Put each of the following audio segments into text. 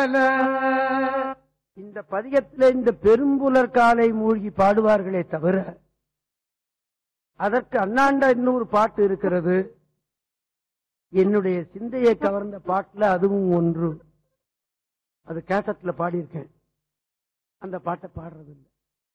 இந்த பதிகத்திலே இந்த பெரும்புலர் காலை மூழ்கி பாடுவார்களே தவிர அதற்கு அண்ணாண்ட இன்னொரு பாட்டு இருக்கிறது என்னுடைய சிந்தையை கவர்ந்த பாட்டுல அதுவும் ஒன்று அது கேசட்ல பாடியிருக்கேன் அந்த பாட்டை பாடுறது இல்லை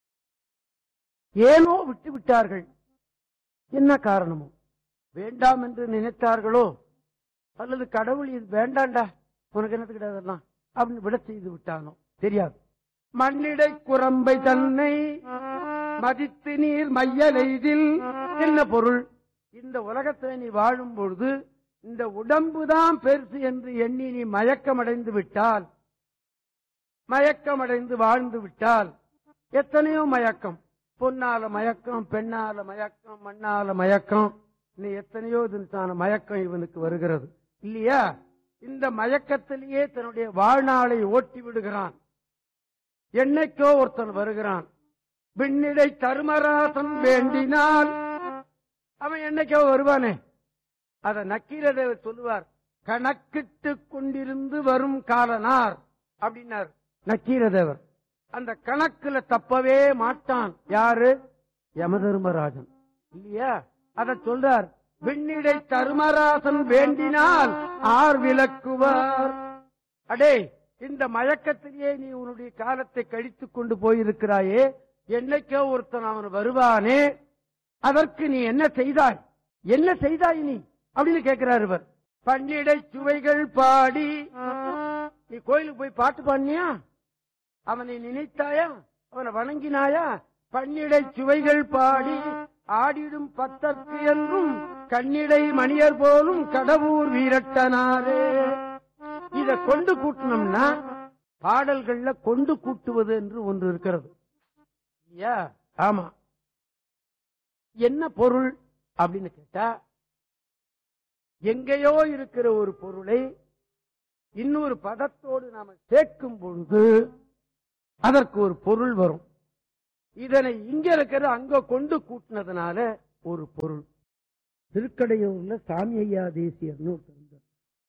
ஏனோ விட்டு விட்டார்கள் என்ன காரணமோ வேண்டாம் என்று நினைத்தார்களோ அல்லது கடவுள் இது வேண்டாண்டா உனக்கு என்னத்துக்கிட்ட அதெல்லாம் அப்படின்னு விட செய்து விட்டானோ தெரியாது மண்ணிடை குரம்பை தன்னை மதித்து நீர் மையலைதில் என்ன பொருள் இந்த உலகத்தை நீ வாழும் பொழுது இந்த உடம்புதான் பெருசு என்று எண்ணி நீ மயக்கமடைந்து விட்டால் மயக்கமடைந்து வாழ்ந்து விட்டால் எத்தனையோ மயக்கம் பொன்னால மயக்கம் பெண்ணால மயக்கம் மண்ணால மயக்கம் நீ எத்தனையோ தினத்தான மயக்கம் இவனுக்கு வருகிறது இல்லையா இந்த மயக்கத்திலேயே தன்னுடைய வாழ்நாளை ஓட்டி விடுகிறான் என்னைக்கோ ஒருத்தன் வருகிறான் விண்ணிடை தருமராசன் வேண்டினால் அவன் என்னைக்கோ வருவானே அத நக்கீரதேவர் சொல்லுவார் கணக்கிட்டு கொண்டிருந்து வரும் காலனார் அப்படின்னார் நக்கீரதேவர் அந்த கணக்குல தப்பவே மாட்டான் யாரு யமதர்மராஜன் இல்லையா அத சொல்றார் விண்ணிடை தருமராசன் வேண்டினால் ஆர் விளக்குவார் அடே இந்த மயக்கத்திலேயே நீ உன்னுடைய காலத்தை கழித்துக் கொண்டு போயிருக்கிறாயே என்னைக்கோ ஒருத்தன் அவன் வருவானே அதற்கு நீ என்ன செய்தாய் என்ன செய்தாய் நீ அப்படின்னு கேட்கிறார் இவர் பன்னிடை சுவைகள் பாடி நீ கோயிலுக்கு போய் பாட்டு பாடினியா அவனை நினைத்தாயா அவனை வணங்கினாயா பன்னிடை சுவைகள் பாடி ஆடிடும் பத்தற்கு என்றும் கண்ணிடை மணியர் போலும் கடவுர் வீரட்டனாரே இத கொண்டு கூட்டணும்னா பாடல்கள்ல கொண்டு கூட்டுவது என்று ஒன்று இருக்கிறது இல்லையா ஆமா என்ன பொருள் அப்படின்னு கேட்டா எங்கேயோ இருக்கிற ஒரு பொருளை இன்னொரு பதத்தோடு நாம சேர்க்கும் பொழுது அதற்கு ஒரு பொருள் வரும் இதனை இங்க இருக்கிற அங்க கொண்டு கூட்டினதுனால ஒரு பொருள் திருக்கடையூர்ல சாமி ஐயா தேசியர்னு ஒருத்தர் இருந்தார்.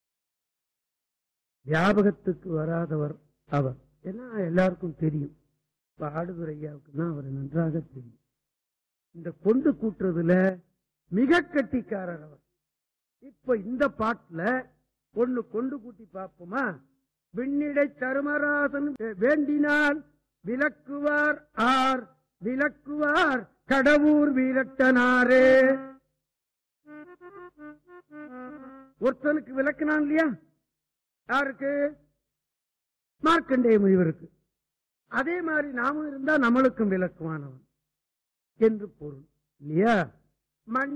ஞாபகத்துக்கு வராதவர் அவர் ஏன்னா எல்லாருக்கும் தெரியும் இப்ப ஆடுதுறை ஐயாவுக்கு தான் அவர் நன்றாக தெரியும் இந்த கொண்டு கூட்டுறதுல மிக கட்டிக்காரர் அவர் இப்ப இந்த பாட்டுல ஒண்ணு கொண்டு கூட்டி பார்ப்போமா விண்ணிடை தருமராசன் வேண்டினால் விலக்குவார் ஆர் விலக்குவார் கடவுர் வீரட்டனாரே ஒருத்தனுக்கு விளக்குனான் இல்லையா யாருக்கு மார்க்கண்டேய முனிவருக்கு அதே மாதிரி நாமும் இருந்தா நம்மளுக்கும் விளக்குவானவன் என்று பொருள் இல்லையா மண்